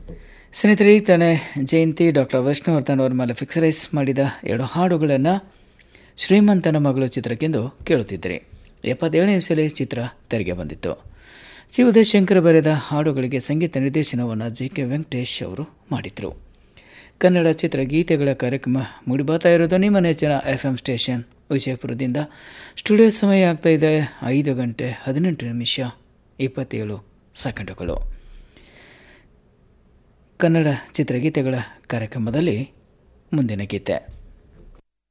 ಸ್ನೇಹಿತರೆ ತಾನೆ ಜಯಂತಿ ಡಾಕ್ಟರ್ ವೈಷ್ಣವರ್ಧನ್ ಅವರ ಮೇಲೆ ಫಿಕ್ಸರೈಸ್ ಮಾಡಿದ ಎರಡು ಹಾಡುಗಳನ್ನು ಶ್ರೀಮಂತನ ಮಗಳು ಚಿತ್ರಕ್ಕೆಂದು ಕೇಳುತ್ತಿದ್ದರೆ ಎಪ್ಪತ್ತೇಳನೇ ಸಲ ಚಿತ್ರ ತೆರೆಗೆ ಬಂದಿತ್ತು ಜಿ ಉದಯಶಂಕರ್ ಬರೆದ ಹಾಡುಗಳಿಗೆ ಸಂಗೀತ ನಿರ್ದೇಶನವನ್ನು ಜೆ ಕೆ ವೆಂಕಟೇಶ್ ಅವರು ಮಾಡಿದರು ಕನ್ನಡ ಚಿತ್ರಗೀತೆಗಳ ಕಾರ್ಯಕ್ರಮ ಮೂಡಿಬರ್ತಾ ಇರೋದು ನಿಮ್ಮ ನೆಚ್ಚಿನ ಎಫ್ ಎಂ ಸ್ಟೇಷನ್ ವಿಜಯಪುರದಿಂದ ಸ್ಟುಡಿಯೋ ಸಮಯ ಆಗ್ತಾ ಇದೆ ಐದು ಗಂಟೆ ಹದಿನೆಂಟು ನಿಮಿಷ ಇಪ್ಪತ್ತೇಳು ಸೆಕೆಂಡುಗಳು ಕನ್ನಡ ಚಿತ್ರಗೀತೆಗಳ ಕಾರ್ಯಕ್ರಮದಲ್ಲಿ ಮುಂದಿನ ಗೀತೆ